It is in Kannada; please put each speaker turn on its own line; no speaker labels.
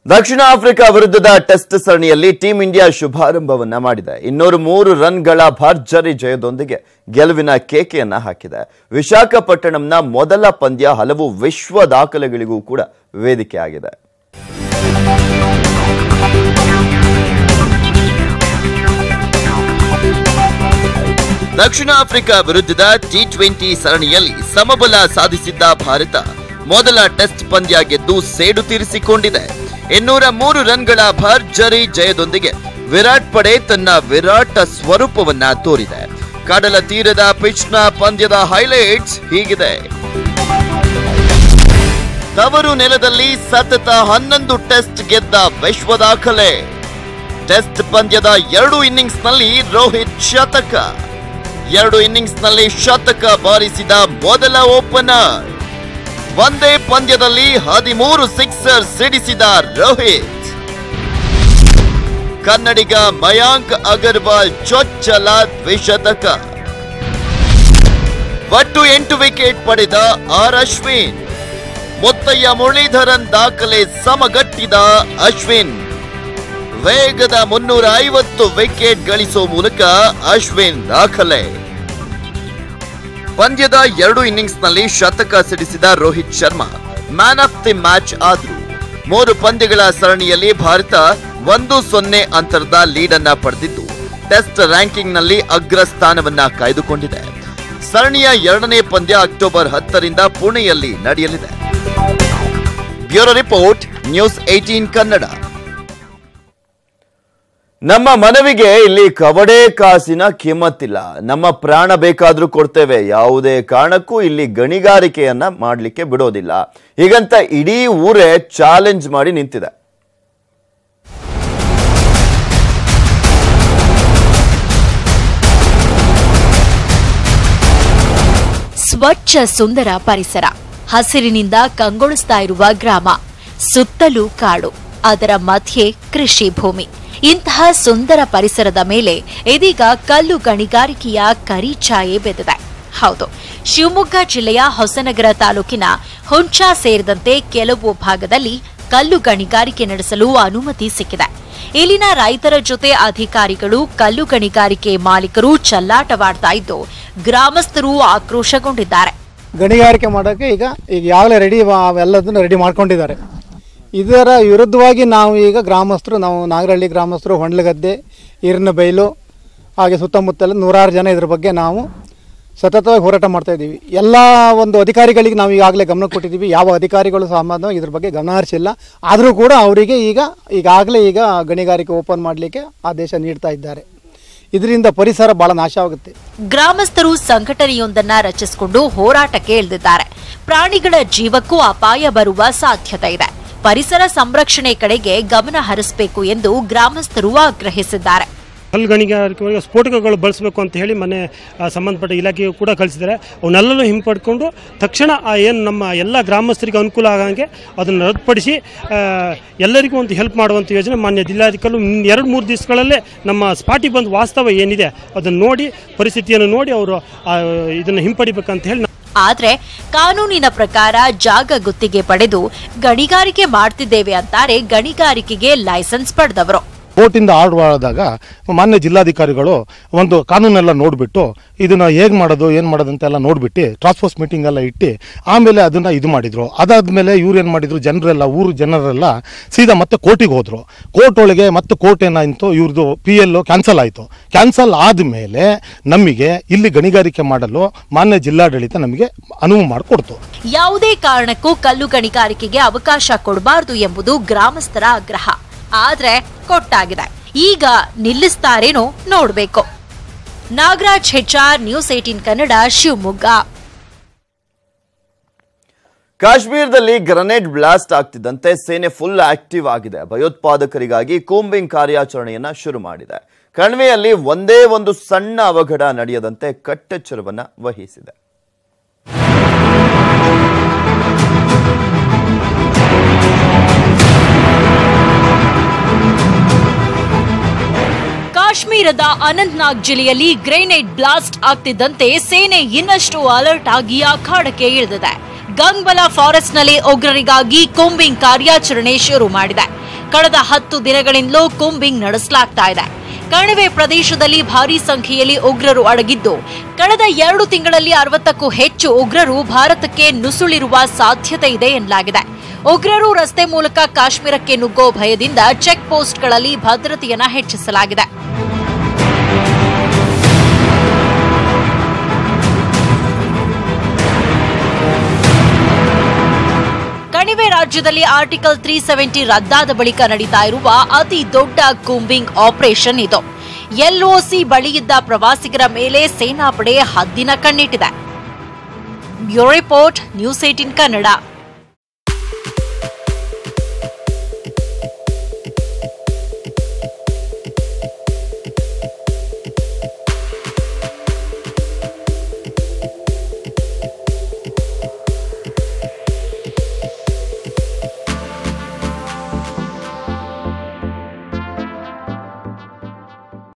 ದಕ್ಷಿಣ ಆಫ್ರಿಕಾ ವಿರುದ್ಧದ ಟೆಸ್ಟ್ ಸರಣಿಯಲ್ಲಿ ಟೀಂ ಇಂಡಿಯಾ ಶುಭಾರಂಭವನ್ನ ಮಾಡಿದೆ ಇನ್ನೂರು ಮೂರು ರನ್ಗಳ ಭರ್ಜರಿ ಜಯದೊಂದಿಗೆ ಗೆಲುವಿನ ಕೇಕೆಯನ್ನ ಹಾಕಿದೆ ವಿಶಾಖಪಟ್ಟಣಂನ ಮೊದಲ ಪಂದ್ಯ ಹಲವು ವಿಶ್ವ ದಾಖಲೆಗಳಿಗೂ ಕೂಡ ವೇದಿಕೆಯಾಗಿದೆ ದಕ್ಷಿಣ ಆಫ್ರಿಕಾ ವಿರುದ್ಧದ ಟಿ ಟ್ವೆಂಟಿ ಸರಣಿಯಲ್ಲಿ ಸಮಬಲ ಸಾಧಿಸಿದ್ದ ಭಾರತ ಮೊದಲ ಟೆಸ್ಟ್ ಪಂದ್ಯ ಗೆದ್ದು ಸೇಡು ತೀರಿಸಿಕೊಂಡಿದೆ ಇನ್ನೂರ ಮೂರು ರನ್ಗಳ ಭರ್ಜರಿ ಜಯದೊಂದಿಗೆ ವಿರಾಟ್ ಪಡೆ ತನ್ನ ವಿರಾಟ ಸ್ವರೂಪವನ್ನ ತೋರಿದೆ ಕಡಲ ತೀರದ ಪಿಚ್ನ ಪಂದ್ಯದ ಹೈಲೈಟ್ಸ್ ಹೀಗಿದೆ ತವರು ನೆಲದಲ್ಲಿ ಸತತ ಹನ್ನೊಂದು ಟೆಸ್ಟ್ ಗೆದ್ದ ವಿಶ್ವ ದಾಖಲೆ ಟೆಸ್ಟ್ ಪಂದ್ಯದ ಎರಡು ಇನ್ನಿಂಗ್ಸ್ನಲ್ಲಿ ರೋಹಿತ್ ಶತಕ ಎರಡು ಇನ್ನಿಂಗ್ಸ್ನಲ್ಲಿ ಶತಕ ಬಾರಿಸಿದ ಮೊದಲ ಓಪನರ್ ಒಂದೇ ಪಂದ್ಯದಲ್ಲಿ ಹದಿಮೂರು ಸಿಕ್ಸರ್ ಸಿಡಿಸಿದ ರೋಹಿತ್ ಕನ್ನಡಿಗ ಮಯಾಂಕ್ ಅಗರ್ವಾಲ್ ಚೊಚ್ಚಲ ದ್ವಿಶತಕ ಒಟ್ಟು ಎಂಟು ವಿಕೆಟ್ ಪಡೆದ ಆರ್ ಅಶ್ವಿನ್ ಮುತ್ತಯ್ಯ ಮುರಳೀಧರನ್ ದಾಖಲೆ ಸಮಗಟ್ಟಿದ ಅಶ್ವಿನ್ ವೇಗದ ಮುನ್ನೂರ ಐವತ್ತು ವಿಕೆಟ್ ಗಳಿಸುವ ಮೂಲಕ ಅಶ್ವಿನ್ ದಾಖಲೆ ಪಂದ್ಯದ ಎರಡು ಇನ್ನಿಂಗ್ಸ್ನಲ್ಲಿ ಶತಕ ಸಿಡಿಸಿದ Rohit Sharma man of the match ಆದ್ರು ಮೂರು ಪಂದ್ಯಗಳ ಸರಣಿಯಲ್ಲಿ ಭಾರತ ಒಂದು ಸೊನ್ನೆ ಅಂತರದ ಲೀಡ್ ಅನ್ನ ಪಡೆದಿದ್ದು ಟೆಸ್ಟ್ ರ್ಯಾಂಕಿಂಗ್ನಲ್ಲಿ ಅಗ್ರ ಸ್ಥಾನವನ್ನ ಕಾಯ್ದುಕೊಂಡಿದೆ ಸರಣಿಯ ಎರಡನೇ ಪಂದ್ಯ ಅಕ್ಟೋಬರ್ ಹತ್ತರಿಂದ ಪುಣೆಯಲ್ಲಿ ನಡೆಯಲಿದೆ bureau report news eighteen Kannada ನಮ್ಮ ಮನವಿಗೆ ಇಲ್ಲಿ ಕವಡೆ ಕಾಸಿನ ಕಿಮ್ಮತ್ತಿಲ್ಲ ನಮ್ಮ ಪ್ರಾಣ ಬೇಕಾದ್ರೂ ಕೊಡ್ತೇವೆ ಯಾವುದೇ ಕಾರಣಕ್ಕೂ ಇಲ್ಲಿ ಗಣಿಗಾರಿಕೆಯನ್ನ ಮಾಡಲಿಕ್ಕೆ ಬಿಡೋದಿಲ್ಲ ಹೀಗಂತ ಇಡೀ ಊರೇ ಚಾಲೆಂಜ್ ಮಾಡಿ ನಿಂತಿದೆ
ಸ್ವಚ್ಛ ಸುಂದರ ಪರಿಸರ ಹಸಿರಿನಿಂದ ಕಂಗೊಳಿಸ್ತಾ ಇರುವ ಗ್ರಾಮ ಸುತ್ತಲೂ ಕಾಡು ಅದರ ಮಧ್ಯೆ ಕೃಷಿ ಭೂಮಿ ಇಂತಹ ಸುಂದರ ಪರಿಸರದ ಮೇಲೆ ಇದೀಗ ಕಲ್ಲು ಗಣಿಗಾರಿಕೆಯ ಕರಿಛಾಯೆ ಬೆದಿದೆ ಹೌದು ಶಿವಮೊಗ್ಗ ಜಿಲ್ಲೆಯ ಹೊಸನಗರ ತಾಲೂಕಿನ ಹುಂಚಾ ಸೇರಿದಂತೆ ಕೆಲವು ಭಾಗದಲ್ಲಿ ಕಲ್ಲು ಗಣಿಗಾರಿಕೆ ನಡೆಸಲು ಅನುಮತಿ ಸಿಕ್ಕಿದೆ ಇಲ್ಲಿನ ರೈತರ ಜೊತೆ ಅಧಿಕಾರಿಗಳು ಕಲ್ಲು ಗಣಿಗಾರಿಕೆ ಮಾಲೀಕರು ಚೆಲ್ಲಾಟವಾಡ್ತಾ ಇದ್ದು ಗ್ರಾಮಸ್ಥರು ಆಕ್ರೋಶಗೊಂಡಿದ್ದಾರೆ
ಗಣಿಗಾರಿಕೆ ಮಾಡೋಕ್ಕೆ ಈಗ ಈಗ ಯಾವಾಗಲೇ ರೆಡಿ ಅವೆಲ್ಲದನ್ನು ರೆಡಿ ಮಾಡ್ಕೊಂಡಿದ್ದಾರೆ ಇದರ ವಿರುದ್ಧವಾಗಿ ನಾವು ಈಗ ಗ್ರಾಮಸ್ಥರು ನಾವು ನಾಗರಹಳ್ಳಿ ಗ್ರಾಮಸ್ಥರು ಹೊಂಡ್ಲಗದ್ದೆ ಈರಿನ ಬೈಲು ಹಾಗೆ ಸುತ್ತಮುತ್ತಲ ನೂರಾರು ಜನ ಇದ್ರ ಬಗ್ಗೆ ನಾವು ಸತತವಾಗಿ ಹೋರಾಟ ಮಾಡ್ತಾ ಇದ್ದೀವಿ ಎಲ್ಲ ಒಂದು ಅಧಿಕಾರಿಗಳಿಗೆ ನಾವು ಈಗಾಗಲೇ ಗಮನ ಕೊಟ್ಟಿದ್ದೀವಿ ಯಾವ ಅಧಿಕಾರಿಗಳು ಸಾಮಾನ್ಯ ಇದ್ರ ಬಗ್ಗೆ ಗಮನ ಹರಿಸಿಲ್ಲ ಆದರೂ ಕೂಡ ಅವರಿಗೆ ಈಗ ಈಗಾಗಲೇ ಈಗ ಗಣಿಗಾರಿಕೆ ಓಪನ್ ಮಾಡಲಿಕ್ಕೆ ಆದೇಶ ನೀಡ್ತಾ ಇದ್ದಾರೆ ಇದರಿಂದ ಪರಿಸರ ಭಾಳ ನಾಶ ಆಗುತ್ತೆ
ಗ್ರಾಮಸ್ಥರು ಸಂಘಟನೆಯೊಂದನ್ನ ರಚಿಸಿಕೊಂಡು ಹೋರಾಟಕ್ಕೆ ಇಳಿದಿದ್ದಾರೆ ಪ್ರಾಣಿಗಳ ಜೀವಕ್ಕೂ ಅಪಾಯ ಬರುವ ಸಾಧ್ಯತೆ ಇದೆ ಪರಿಸರ ಸಂರಕ್ಷಣೆ ಕಡೆಗೆ ಗಮನ ಹರಿಸಬೇಕು ಎಂದು ಗ್ರಾಮಸ್ಥರು ಆಗ್ರಹಿಸಿದ್ದಾರೆ
ಕಲ್ಲು ಗಣಿಗಾರಿಕೆ ಸ್ಫೋಟಕಗಳು ಬಳಸಬೇಕು ಅಂತ ಹೇಳಿ ಮನೆ ಆ, ಸಂಬಂಧಪಟ್ಟ ಇಲಾಖೆಗೂ ಕೂಡ ಕಳಿಸಿದ್ದಾರೆ ಅವನ್ನೆಲ್ಲನೂ ಹಿಂಪಡ್ಕೊಂಡು ತಕ್ಷಣ ಆ ಏನು ನಮ್ಮ ಎಲ್ಲ ಗ್ರಾಮಸ್ಥರಿಗೆ ಅನುಕೂಲ ಆಗಂಗೆ ಅದನ್ನು ರದ್ದುಪಡಿಸಿ ಆ, ಎಲ್ಲರಿಗೂ ಒಂದು ಹೆಲ್ಪ್ ಮಾಡುವಂಥ ಯೋಜನೆ ಮಾನ್ಯ ಜಿಲ್ಲಾಧಿಕಾರಿ ಎರಡು ಮೂರು ದಿವಸಗಳಲ್ಲೇ ನಮ್ಮ ಸ್ಪಾಟಿಗೆ ಬಂದು ವಾಸ್ತವ ಏನಿದೆ ಅದನ್ನು ನೋಡಿ ಪರಿಸ್ಥಿತಿಯನ್ನು ನೋಡಿ ಅವರು ಇದನ್ನು ಹಿಂಪಡಿಬೇಕಂತ ಹೇಳಿ
ಆದ್ರೆ ಕಾನೂನಿನ ಪ್ರಕಾರ ಜಾಗ ಗುತ್ತಿಗೆ ಪಡೆದು ಗಣಿಗಾರಿಕೆ ಮಾಡ್ತಿದ್ದೇವೆ ಅಂತಾರೆ ಗಣಿಗಾರಿಕೆಗೆ ಲೈಸೆನ್ಸ್ ಪಡೆದವರು
ಕೋರ್ಟಿಂದ ಆರ್ಡರ್ ಆದಾಗ ಮಾನ್ಯ ಜಿಲ್ಲಾಧಿಕಾರಿಗಳು ಒಂದು ಕಾನೂನೆಲ್ಲ ನೋಡಿಬಿಟ್ಟು ಇದನ್ನ ಹೇಗೆ ಮಾಡೋದು ಏನು ಮಾಡೋದು ಅಂತೆಲ್ಲ ನೋಡ್ಬಿಟ್ಟು ಟ್ರಾನ್ಸ್ಫೋರ್ಸ್ ಮೀಟಿಂಗ್ ಎಲ್ಲ ಇಟ್ಟು ಆಮೇಲೆ ಅದನ್ನ ಇದು ಮಾಡಿದ್ರು ಅದಾದ್ಮೇಲೆ ಇವ್ರು ಏನು ಮಾಡಿದ್ರು ಜನರೆಲ್ಲ ಊರು ಜನರೆಲ್ಲ ಸೀದಾ ಮತ್ತೆ ಕೋರ್ಟಿಗೆ ಹೋದ್ರು ಕೋರ್ಟ್ ಒಳಗೆ ಮತ್ತೆ ಕೋರ್ಟ್ ಏನಾಯಿತು ಇವ್ರದ್ದು ಪಿ ಎಲ್ ಕ್ಯಾನ್ಸಲ್ ಆಯಿತು ಕ್ಯಾನ್ಸಲ್ ಆದಮೇಲೆ ನಮಗೆ ಇಲ್ಲಿ ಗಣಿಗಾರಿಕೆ ಮಾಡಲು ಮಾನ್ಯ ಜಿಲ್ಲಾಡಳಿತ ನಮಗೆ ಅನುವು ಮಾಡಿಕೊಡ್ತು
ಯಾವುದೇ ಕಾರಣಕ್ಕೂ ಕಲ್ಲು ಗಣಿಗಾರಿಕೆಗೆ ಅವಕಾಶ ಕೊಡಬಾರದು ಎಂಬುದು ಗ್ರಾಮಸ್ಥರ ಆಗ್ರಹ ಆದ್ರೆ ಕೊಟ್ಟಾಗಿದೆ ಈಗ ನಿಲ್ಲಿಸ್ತಾರೇನೋ ನೋಡ್ಬೇಕು Nagaraj HR news eighteen Kannada Shivamogga
ಕಾಶ್ಮೀರದಲ್ಲಿ ಗ್ರನೇಡ್ ಬ್ಲಾಸ್ಟ್ ಆಗ್ತಿದ್ದಂತೆ ಸೇನೆ ಫುಲ್ ಆಕ್ಟಿವ್ ಆಗಿದೆ ಭಯೋತ್ಪಾದಕರಿಗಾಗಿ ಕೂಂಬಿಂಗ್ ಕಾರ್ಯಾಚರಣೆಯನ್ನ ಶುರು ಮಾಡಿದೆ ಕಣಿವೆಯಲ್ಲಿ ಒಂದೇ ಒಂದು ಸಣ್ಣ ಅವಘಡ ನಡೆಯದಂತೆ ಕಟ್ಟೆಚ್ಚರವನ್ನ ವಹಿಸಿದೆ
ಕಾಶ್ಮೀರದ ಅನಂತ್ನಾಗ್ ಜಿಲ್ಲೆಯಲ್ಲಿ ಗ್ರೆನೇಡ್ ಬ್ಲಾಸ್ಟ್ ಆಗ್ತಿದ್ದಂತೆ ಸೇನೆ ಇನ್ನಷ್ಟು ಅಲರ್ಟ್ ಆಗಿ ಅಖಾಡಕ್ಕೆ ಇಳಿದಿದೆ ಗಂಗ್ಬಲ ಫಾರೆಸ್ಟ್ನಲ್ಲಿ ಉಗ್ರರಿಗಾಗಿ ಕೂಂಬಿಂಗ್ ಕಾರ್ಯಾಚರಣೆ ಶುರು ಮಾಡಿದೆ ಕಳೆದ ಹತ್ತು ದಿನಗಳಿಂದಲೂ ಕೂಂಬಿಂಗ್ ನಡೆಸಲಾಗ್ತಾ ಇದೆ ಕಣಿವೆ ಪ್ರದೇಶದಲ್ಲಿ ಭಾರೀ ಸಂಖ್ಯೆಯಲ್ಲಿ ಉಗ್ರರು ಅಡಗಿದ್ದು ಕಳೆದ ಎರಡು ತಿಂಗಳಲ್ಲಿ ಅರವತ್ತಕ್ಕೂ ಹೆಚ್ಚು ಉಗ್ರರು ಭಾರತಕ್ಕೆ ನುಸುಳಿರುವ ಸಾಧ್ಯತೆ ಇದೆ ಎನ್ನಲಾಗಿದೆ ಉಗ್ರರು ರಸ್ತೆ ಮೂಲಕ ಕಾಶ್ಮೀರಕ್ಕೆ ನುಗ್ಗೋ ಭಯದಿಂದ ಚೆಕ್ ಪೋಸ್ಟ್ಗಳಲ್ಲಿ ಭದ್ರತೆಯನ್ನ ಹೆಚ್ಚಿಸಲಾಗಿದೆ ಕಣಿವೆ ರಾಜ್ಯದಲ್ಲಿ ಆರ್ಟಿಕಲ್ ತ್ರೀ ಸೆವೆಂಟಿ ರದ್ದಾದ ಬಳಿಕ ನಡೀತಾ ಇರುವ ಅತಿ ದೊಡ್ಡ ಕೂಂಬಿಂಗ್ ಆಪರೇಷನ್ ಇದು ಎಲ್ಒಸಿ ಬಳಿಯಿದ್ದ ಪ್ರವಾಸಿಗರ ಮೇಲೆ ಸೇನಾಪಡೆ ಹದ್ದಿನ ಕಣ್ಣಿಟ್ಟಿದೆ bureau report news eighteen Kannada